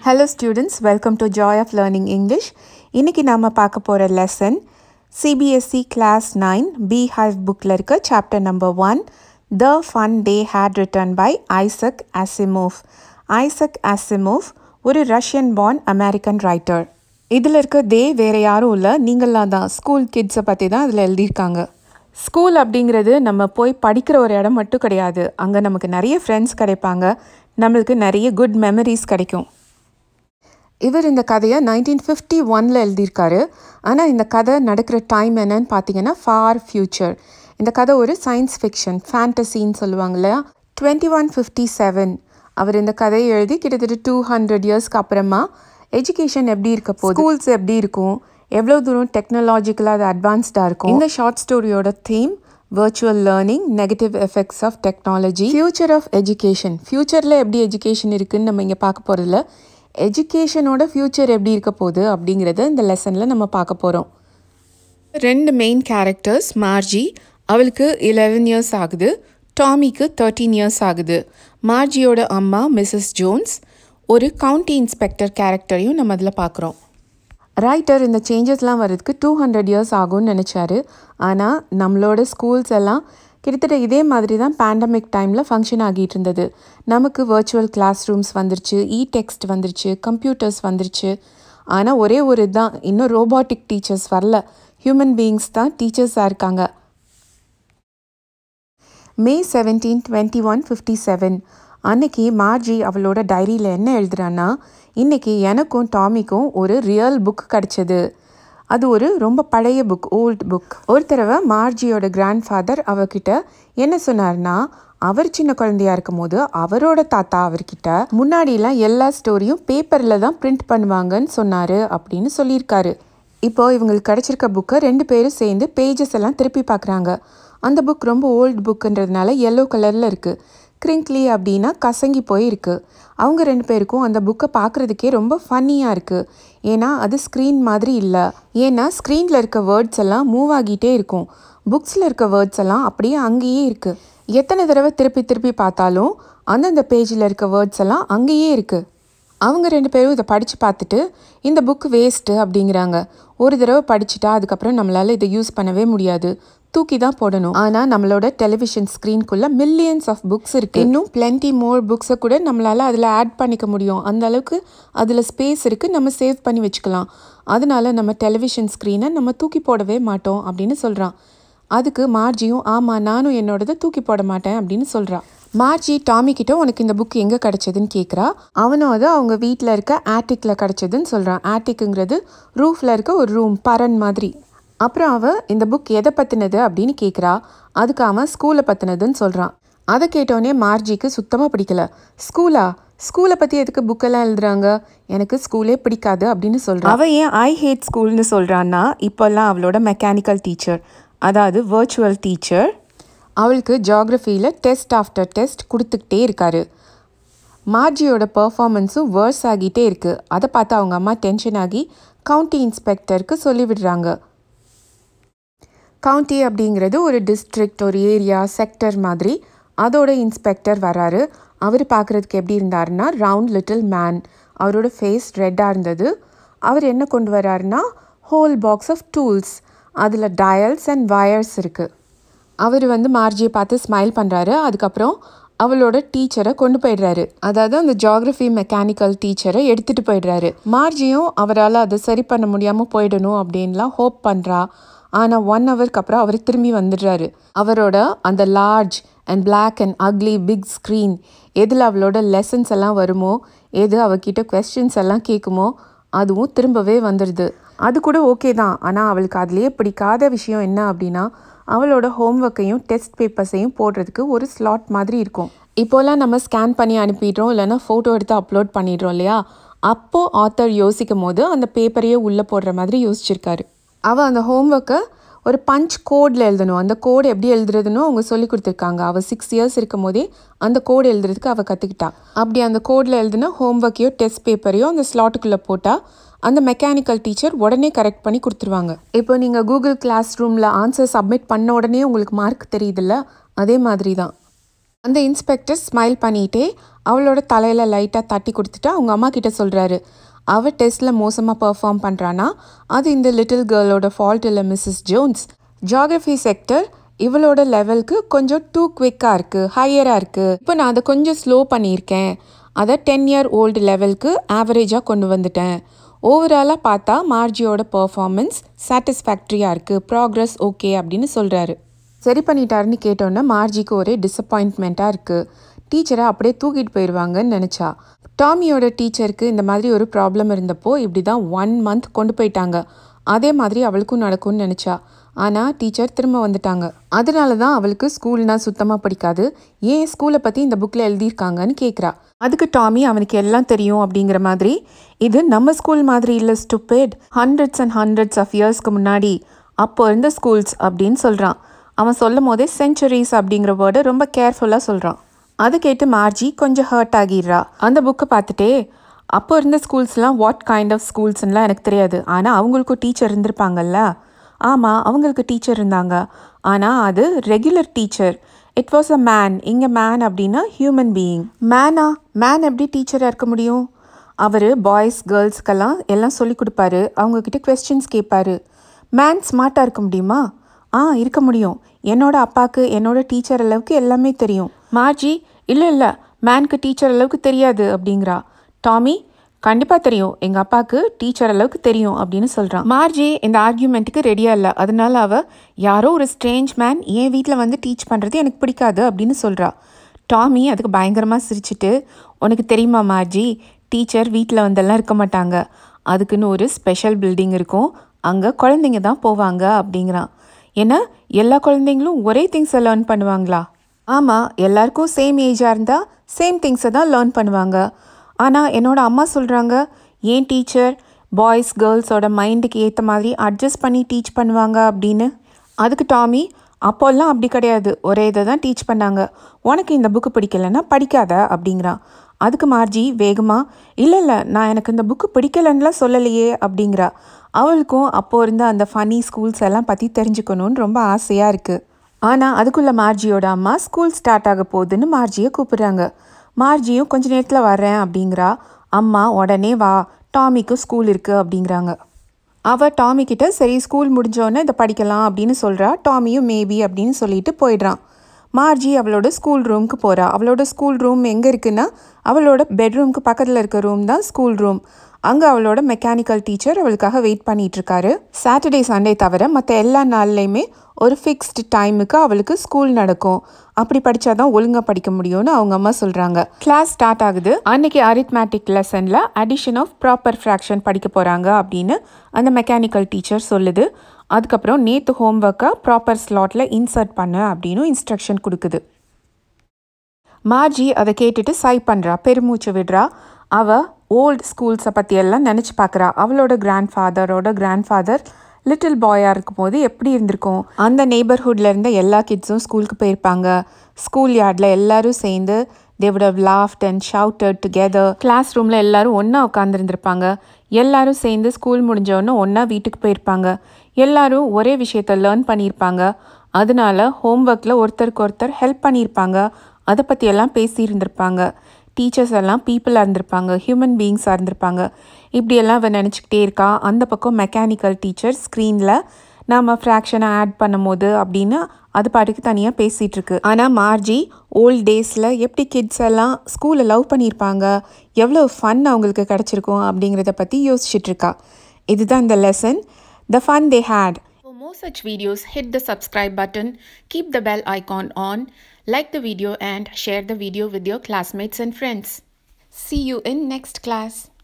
Hello students welcome to joy of learning English இன்றைக்கி நாம் பார்க்க போகிற lesson CBSE class nine beehive புக்கில் இருக்க chapter number one the fun they had written by Isaac Asimov Isaac Asimov ஒரு Russian born American writer இதில் இருக்க தே வேறு யாரும் இல்லை நீங்களாம் தான் ஸ்கூல் கிட்ஸை பற்றி தான் அதில் எழுதியிருக்காங்க ஸ்கூல் அப்படிங்கிறது நம்ம போய் படிக்கிற ஒரு இடம் மட்டும் கிடையாது அங்கே நமக்கு நிறைய ஃப்ரெண்ட்ஸ் கிடைப்பாங்க நம்மளுக்கு நிறைய குட் மெமரிஸ் கிடைக்கும் இவர் இந்த கதையை நைன்டீன் ஃபிஃப்டி ஒனில் எழுதியிருக்காரு ஆனால் இந்த கதை நடக்கிற டைம் என்னன்னு பார்த்தீங்கன்னா ஃபார் ஃப்யூச்சர் இந்த கதை ஒரு சயின்ஸ் ஃபிக்ஷன் ஃபேண்டசின்னு சொல்லுவாங்க இல்லையா டுவெண்ட்டி ஒன் ஃபிஃப்டி செவன் அவர் இந்த கதையை எழுதி கிட்டத்தட்ட டூ ஹண்ட்ரட் இயர்ஸ்க்கு அப்புறமா எஜுகேஷன் எப்படி இருக்க போகுது ஸ்கூல்ஸ் எப்படி இருக்கும் எவ்வளோ தூரம் டெக்னாலஜிக்கலாக அது அட்வான்ஸ்டாக இருக்கும் இந்த ஷார்ட் ஸ்டோரியோட theme virtual learning negative effects of technology future of education ஃப்யூச்சரில் எப்படி எஜுகேஷன் இருக்குன்னு நம்ம இங்கே பார்க்க போகிறதில்ல எஜுகேஷனோட ஃப்யூச்சர் எப்படி இருக்க போகுது அப்படிங்கிறத இந்த லெசனில் நம்ம பார்க்க போகிறோம் ரெண்டு மெயின் கேரக்டர்ஸ் மார்ஜி அவளுக்கு இலெவன் இயர்ஸ் ஆகுது டாமிக்கு தேர்ட்டீன் இயர்ஸ் ஆகுது மார்ஜியோட அம்மா மிஸ்ஸஸ் ஜோன்ஸ் ஒரு கவுண்டி இன்ஸ்பெக்டர் கேரக்டரையும் நம்ம அதில் பார்க்குறோம் ரைட்டர் இந்த சேஞ்சஸ்லாம் வர்றதுக்கு டூ ஹண்ட்ரட் இயர்ஸ் ஆகும்னு நினச்சாரு ஆனால் நம்மளோட ஸ்கூல்ஸ் எல்லாம் கிட்டத்தட்ட இதே மாதிரி தான் பேண்டமிக் டைமில் ஃபங்க்ஷன் ஆகிட்டு இருந்தது நமக்கு வர்ச்சுவல் கிளாஸ் ரூம்ஸ் வந்துருச்சு இ டெக்ஸ்ட் வந்துருச்சு கம்ப்யூட்டர்ஸ் வந்துருச்சு ஆனால் ஒரே ஒரு தான் இன்னும் ரோபாட்டிக் டீச்சர்ஸ் வரல ஹியூமன் பீயிங்ஸ் தான் டீச்சர்ஸாக இருக்காங்க May seventeen twenty one fifty seven அன்னைக்கு மார்ஜி அவளோட டைரியில் என்ன எழுதுறான்னா இன்றைக்கி எனக்கும் டாமிக்கும் ஒரு ரியல் புக் கிடச்சிது அது ஒரு ரொம்ப பழைய புக் ஓல்ட் புக் ஒரு தடவை மார்ஜியோட கிராண்ட் ஃபாதர் அவர்கிட்ட என்ன சொன்னார்னா அவர் சின்ன குழந்தையா இருக்கும் போது அவரோட தாத்தா அவர்கிட்ட முன்னாடிலாம் எல்லா ஸ்டோரியும் பேப்பரில் தான் பிரிண்ட் பண்ணுவாங்கன்னு சொன்னார் அப்படின்னு சொல்லியிருக்காரு இப்போ இவங்களுக்கு கிடச்சிருக்க புக்கை ரெண்டு பேரும் சேர்ந்து பேஜஸ் எல்லாம் திருப்பி பார்க்குறாங்க அந்த புக் ரொம்ப ஓல்டு புக்குன்றதுனால எல்லோ கலரில் இருக்குது கிரிங்க்லி அப்படின்னா கசங்கி போய் இருக்குது அவங்க ரெண்டு பேருக்கும் அந்த புக்கை பார்க்குறதுக்கே ரொம்ப ஃபன்னியாக இருக்குது ஏன்னா அது ஸ்க்ரீன் மாதிரி இல்லை ஏன்னா ஸ்க்ரீனில் இருக்க வேர்ட்ஸ் எல்லாம் மூவ் ஆகிட்டே இருக்கும் புக்ஸில் இருக்க வேர்ட்ஸ் எல்லாம் அப்படியே அங்கேயே இருக்குது எத்தனை தடவை திருப்பி திருப்பி பார்த்தாலும் அந்தந்த பேஜில் இருக்க வேர்ட்ஸ் எல்லாம் அங்கேயே இருக்குது அவங்க ரெண்டு பேரும் இதை படித்து பார்த்துட்டு இந்த புக் வேஸ்ட்டு அப்படிங்கிறாங்க ஒரு தடவை படிச்சுட்டா அதுக்கப்புறம் நம்மளால் இதை யூஸ் பண்ணவே முடியாது தூக்கி தான் போடணும் ஆனால் நம்மளோட டெலிவிஷன் ஸ்க்ரீன்குள்ளே மில்லியன்ஸ் ஆஃப் புக்ஸ் இருக்குது இன்னும் பிளென்டி மோர் புக்ஸை கூட நம்மளால் அதில் ஆட் பண்ணிக்க முடியும் அந்த அளவுக்கு அதில் ஸ்பேஸ் இருக்குது நம்ம சேவ் பண்ணி வச்சுக்கலாம் அதனால நம்ம டெலிவிஷன் ஸ்க்ரீனை நம்ம தூக்கி போடவே மாட்டோம் அப்படின்னு சொல்கிறான் அதுக்கு மார்ஜியும் ஆமாம் நானும் என்னோடதை தூக்கி போட மாட்டேன் அப்படின்னு சொல்கிறான் மார்ஜி டாமி கிட்ட உனக்கு இந்த புக் எங்கே கிடச்சதுன்னு கேட்குறா அவனும் அது அவங்க வீட்டில் இருக்க ஆட்டிக்கில் கிடச்சதுன்னு சொல்கிறான் ஆட்டிக்குங்கிறது ரூஃபில் இருக்க ஒரு ரூம் பரன் மாதிரி அப்புறம் அவன் இந்த புக் எதை பற்றினது அப்படின்னு கேட்குறா அதுக்கு அவன் ஸ்கூலை பற்றினதுன்னு சொல்கிறான் அதை கேட்டோடனே மார்ஜிக்கு சுத்தமாக பிடிக்கல ஸ்கூலா ஸ்கூலை பற்றி எதுக்கு புக்கெல்லாம் எழுதுறாங்க எனக்கு ஸ்கூலே பிடிக்காது அப்படின்னு சொல்கிறான் அவன் ஏன் ஐ ஹேட் ஸ்கூல்னு சொல்கிறான்னா இப்போல்லாம் அவளோட மெக்கானிக்கல் டீச்சர் அதாவது வர்ச்சுவல் டீச்சர் அவளுக்கு ஜாகிரஃபியில் டெஸ்ட் ஆஃப்டர் டெஸ்ட் கொடுத்துக்கிட்டே இருக்காரு மார்ஜியோட பர்ஃபார்மன்ஸும் வேர்ஸ் ஆகிட்டே இருக்குது அதை பார்த்து அவங்க அம்மா டென்ஷன் ஆகி கவுண்டி இன்ஸ்பெக்டருக்கு சொல்லிவிடுறாங்க கவுண்டி அப்படிங்கிறது ஒரு டிஸ்ட்ரிக்ட் ஒரு ஏரியா செக்டர் மாதிரி அதோட இன்ஸ்பெக்டர் வராரு அவர் பார்க்குறதுக்கு எப்படி இருந்தாருன்னா ரவுண்ட் லிட்டில் மேன் அவரோட ஃபேஸ் ரெட்டாக இருந்தது அவர் என்ன கொண்டு வராருன்னா ஹோல் பாக்ஸ் ஆஃப் டூல்ஸ் அதில் டயல்ஸ் அண்ட் வயர்ஸ் இருக்குது அவர் வந்து மார்ஜியை பார்த்து ஸ்மைல் பண்ணுறாரு அதுக்கப்புறம் அவளோட டீச்சரை கொண்டு போயிடுறாரு அதாவது அந்த ஜாகிரஃபி மெக்கானிக்கல் டீச்சரை எடுத்துகிட்டு போயிடுறாரு மார்ஜியும் அவரால் அதை சரி பண்ண முடியாமல் போயிடணும் அப்படின்லாம் ஹோப் பண்ணுறா ஆனால் ஒன் ஹவருக்கு அப்புறம் அவர் திரும்பி வந்துடுறாரு அவரோட அந்த large and black and ugly big screen எதில் அவளோட லெசன்ஸ் எல்லாம் வருமோ எது அவகிட்ட கொஸ்டின்ஸ் எல்லாம் கேட்குமோ அதுவும் திரும்பவே வந்துடுது அது கூட ஓகே தான் ஆனால் அவளுக்கு அதுலேயே பிடிக்காத விஷயம் என்ன அப்படின்னா அவளோட ஹோம்ஒர்க்கையும் டெஸ்ட் பேப்பர்ஸையும் போடுறதுக்கு ஒரு ஸ்லாட் மாதிரி இருக்கும் இப்போல்லாம் நம்ம ஸ்கேன் பண்ணி அனுப்பிடுறோம் இல்லைனா ஃபோட்டோ எடுத்து அப்லோட் பண்ணிடுறோம் இல்லையா அப்போது ஆத்தர் யோசிக்கும் போது அந்த பேப்பரையே உள்ளே போடுற மாதிரி யோசிச்சிருக்காரு அவள் அந்த ஹோம்ஒர்க்கை ஒரு பஞ்ச் கோடில் எழுதணும் அந்த கோடு எப்படி எழுதுறதுன்னு அவங்க சொல்லி கொடுத்துருக்காங்க அவள் சிக்ஸ் இயர்ஸ் இருக்கும் போதே அந்த கோடு எழுதுறதுக்கு அவள் கற்றுக்கிட்டா அப்படி அந்த கோடில் எழுதுன ஹோம்ஒர்க்கையோ டெஸ்ட் பேப்பரையோ அந்த ஸ்லாட்டுக்குள்ளே போட்டால் அந்த மெக்கானிக்கல் டீச்சர் உடனே கரெக்ட் பண்ணி கொடுத்துருவாங்க இப்போ நீங்கள் கூகுள் கிளாஸ் ரூமில் ஆன்சர் சப்மிட் பண்ண உடனே உங்களுக்கு மார்க் தெரியுதுல்ல அதே மாதிரி தான் அந்த இன்ஸ்பெக்டர் ஸ்மைல் பண்ணிகிட்டே அவளோட தலையில் லைட்டாக தட்டி கொடுத்துட்டு அவங்க அம்மா கிட்ட சொல்கிறாரு அவள் டெஸ்ட்டில் மோசமாக பெர்ஃபார்ம் பண்ணுறான்னா அது இந்த லிட்டில் கேர்ளோட ஃபால்ட் இல்லை மிஸ்ஸஸ் ஜோன்ஸ் ஜியாகிரஃபி செக்டர் இவளோட லெவலுக்கு கொஞ்சம் டூ குவிக்காக இருக்குது ஹையராக இருக்குது இப்போ நான் அதை கொஞ்சம் ஸ்லோ பண்ணியிருக்கேன் அதை டென் இயர் ஓல்டு லெவலுக்கு ஆவரேஜாக கொண்டு வந்துட்டேன் ஓவராலாக பார்த்தா மார்ஜியோட பர்ஃபார்மன்ஸ் சாட்டிஸ்ஃபேக்ட்ரியாக இருக்குது ப்ராக்ரஸ் ஓகே அப்படின்னு சொல்கிறாரு சரி பண்ணிட்டாருன்னு கேட்டோன்னே மார்ஜிக்கு ஒரே டிசப்பாயின்ட்மெண்ட்டாக இருக்குது டீச்சரை அப்படியே தூக்கிட்டு போயிடுவாங்கன்னு நினச்சா டாமியோட டீச்சருக்கு இந்த மாதிரி ஒரு ப்ராப்ளம் இருந்தப்போ இப்படி தான் ஒன் மந்த் கொண்டு போயிட்டாங்க அதே மாதிரி அவளுக்கும் நடக்கும்னு நினச்சா ஆனால் டீச்சர் திரும்ப வந்துட்டாங்க அதனால தான் அவளுக்கு ஸ்கூல்னா சுத்தமாக பிடிக்காது ஏன் ஸ்கூலை பற்றி இந்த புக்கில் எழுதியிருக்காங்கன்னு கேட்குறா அதுக்கு டாமி அவனுக்கு எல்லாம் தெரியும் அப்படிங்கிற மாதிரி இது நம்ம ஸ்கூல் மாதிரி இல்லை stupid hundreds and hundreds of இயர்ஸ்க்கு முன்னாடி அப்போ இருந்த ஸ்கூல்ஸ் அப்படின்னு சொல்கிறான் அவன் சொல்லும் போதே செஞ்சுரிஸ் அப்படிங்கிற வேர்டை ரொம்ப கேர்ஃபுல்லாக சொல்கிறான் அது கேட்டு மார்ஜி கொஞ்சம் ஹர்ட் ஆகிடுறா அந்த புக்கை பார்த்துட்டே அப்போ இருந்த ஸ்கூல்ஸ்லாம் வாட் கைண்ட் ஆஃப் ஸ்கூல்ஸ்லாம் எனக்கு தெரியாது ஆனால் அவங்களுக்கும் டீச்சர் இருந்திருப்பாங்கல்ல ஆமாம் அவங்களுக்கு டீச்சர் இருந்தாங்க ஆனால் அது regular teacher it was a man இங்கே மேன் அப்படின்னா ஹியூமன் பீயிங் மேனா மேன் எப்படி டீச்சராக இருக்க முடியும் அவர் பாய்ஸ் கேர்ள்ஸ்க்கெல்லாம் எல்லாம் சொல்லி கொடுப்பாரு அவங்கக்கிட்ட கொஸ்டின்ஸ் கேட்பாரு மேன் ஸ்மார்ட்டாக இருக்க முடியுமா ஆ இருக்க முடியும் என்னோட அப்பாவுக்கு என்னோட டீச்சர் அளவுக்கு எல்லாமே தெரியும் மார்ஜி இல்லை இல்லை மேனுக்கு டீச்சர் அளவுக்கு தெரியாது அப்படிங்கிறா டாமி கண்டிப்பாக தெரியும் எங்கள் அப்பாவுக்கு டீச்சர் அளவுக்கு தெரியும் அப்படின்னு சொல்கிறான் மார்ஜி இந்த ஆர்கியூமெண்ட்டுக்கு ரெடியாக இல்லை அதனால அவள் யாரோ ஒரு ஸ்ட்ரேஞ்ச் மேன் என் வீட்டில் வந்து டீச் பண்ணுறது எனக்கு பிடிக்காது அப்படின்னு சொல்கிறா டாமி அதுக்கு பயங்கரமாக சிரிச்சிட்டு உனக்கு தெரியுமா மார்ஜி டீச்சர் வீட்டில் வந்தெல்லாம் இருக்க மாட்டாங்க அதுக்குன்னு ஒரு ஸ்பெஷல் பில்டிங் இருக்கும் அங்கே குழந்தைங்க தான் போவாங்க அப்படிங்கிறான் ஏன்னா எல்லா குழந்தைங்களும் ஒரே திங்ஸை லேர்ன் பண்ணுவாங்களா ஆமாம் எல்லாருக்கும் சேம் ஏஜாக இருந்தால் சேம் திங்ஸை தான் லேர்ன் பண்ணுவாங்க ஆனால் என்னோட அம்மா சொல்கிறாங்க ஏன் டீச்சர் பாய்ஸ் கேர்ள்ஸோட மைண்டுக்கு ஏற்ற மாதிரி அட்ஜஸ்ட் பண்ணி டீச் பண்ணுவாங்க அப்படின்னு அதுக்கு டாமி அப்போல்லாம் அப்படி கிடையாது ஒரே இதை தான் டீச் பண்ணாங்க உனக்கு இந்த புக்கு பிடிக்கலன்னா படிக்காத அப்படிங்கிறான் அதுக்கு மார்ஜி வேகமாக இல்லை இல்லை நான் எனக்கு இந்த புக்கு பிடிக்கலன்னுலாம் சொல்லலையே அப்படிங்கிறா அவளுக்கும் அப்போ இருந்த அந்த ஃபனி ஸ்கூல்ஸ் எல்லாம் பற்றி தெரிஞ்சுக்கணும்னு ரொம்ப ஆசையாக இருக்குது ஆனால் அதுக்குள்ளே மார்ஜியோட அம்மா ஸ்கூல் ஸ்டார்ட் ஆக போகுதுன்னு மார்ஜியை கூப்பிடுறாங்க மார்ஜியும் கொஞ்ச நேரத்தில் வர்றேன் அப்படிங்கிறா அம்மா உடனே வா டாமிக்கு ஸ்கூல் இருக்குது அப்படிங்கிறாங்க அவள் டாமி கிட்ட சரி ஸ்கூல் முடிஞ்சோடனே இதை படிக்கலாம் அப்படின்னு சொல்கிறா டாமியும் மேபி அப்படின்னு சொல்லிட்டு போயிடுறான் மார்ஜி அவளோட ஸ்கூல் ரூமுக்கு போகிறா அவளோட ஸ்கூல் ரூம் எங்கே இருக்குன்னா அவளோட பெட்ரூம்க்கு பக்கத்தில் இருக்க ரூம் தான் ஸ்கூல் ரூம் அங்கே அவளோட மெக்கானிக்கல் டீச்சர் அவளுக்காக வெயிட் பண்ணிட்டு இருக்காரு சாட்டர்டே சண்டே தவிர மற்ற எல்லா நாள்லையுமே ஒரு ஃபிக்ஸ்டு டைமுக்கு அவளுக்கு ஸ்கூல் நடக்கும் அப்படி படித்தாதான் ஒழுங்காக படிக்க முடியும்னு அவங்க அம்மா சொல்கிறாங்க கிளாஸ் ஸ்டார்ட் ஆகுது அன்னைக்கு அரித்மேட்டிக் லெசனில் அடிஷன் ஆஃப் ப்ராப்பர் ஃப்ராக்ஷன் படிக்க போகிறாங்க அப்படின்னு அந்த மெக்கானிக்கல் டீச்சர் சொல்லுது அதுக்கப்புறம் நேற்று ஹோம்ஒர்க்கை ப்ராப்பர் ஸ்லாட்டில் இன்சர்ட் பண்ணு அப்படின்னு இன்ஸ்ட்ரக்ஷன் கொடுக்குது மார்ஜி அதை கேட்டுட்டு சை பண்ணுறா பெருமூச்சு விடுறா அவள் ஓல்டு ஸ்கூல்ஸை பற்றியெல்லாம் நினச்சி பார்க்குறா அவளோட கிராண்ட் ஃபாதரோட கிராண்ட் ஃபாதர் லிட்டில் பாயாக இருக்கும்போது எப்படி இருந்திருக்கும் அந்த நெய்பர்ஹுட்டில் இருந்த எல்லா கிட்ஸும் ஸ்கூலுக்கு போயிருப்பாங்க ஸ்கூல் யார்டில் எல்லாரும் சேர்ந்து they would have laughed and shouted together class ரூமில் எல்லாரும் ஒன்றா உட்காந்துருந்துருப்பாங்க எல்லாரும் சேர்ந்து ஸ்கூல் முடிஞ்சவொன்னே ஒன்றா வீட்டுக்கு போயிருப்பாங்க எல்லாரும் ஒரே விஷயத்த லேர்ன் பண்ணியிருப்பாங்க அதனால ஹோம்ஒர்க்கில் ஒருத்தருக்கு ஒருத்தர் ஹெல்ப் பண்ணியிருப்பாங்க அதை பற்றியெல்லாம் பேசியிருந்திருப்பாங்க டீச்சர்ஸ் எல்லாம் பீப்புளாக இருந்திருப்பாங்க ஹியூமன் பீயிங்ஸாக இருந்திருப்பாங்க இப்படியெல்லாம் அவன் நினச்சிக்கிட்டே இருக்கா அந்த பக்கம் மெக்கானிக்கல் டீச்சர் ஸ்க்ரீனில் நாம் ஃப்ராக்ஷனை ஆட் பண்ணும்போது அப்படின்னு அது பாட்டுக்கு தனியாக பேசிகிட்டு இருக்கு ஆனால் மார்ஜி ஓல்ட் டேஸில் எப்படி கிட்ஸ் எல்லாம் ஸ்கூலில் லவ் பண்ணியிருப்பாங்க எவ்வளோ ஃபன் அவங்களுக்கு கிடச்சிருக்கும் அப்படிங்கிறத பற்றி யோசிச்சுட்டு இருக்கா இதுதான் இந்த lesson the fun they had For more such videos, hit the subscribe button, keep the bell icon on, like the video and share the video with your classmates and friends. See you in next class.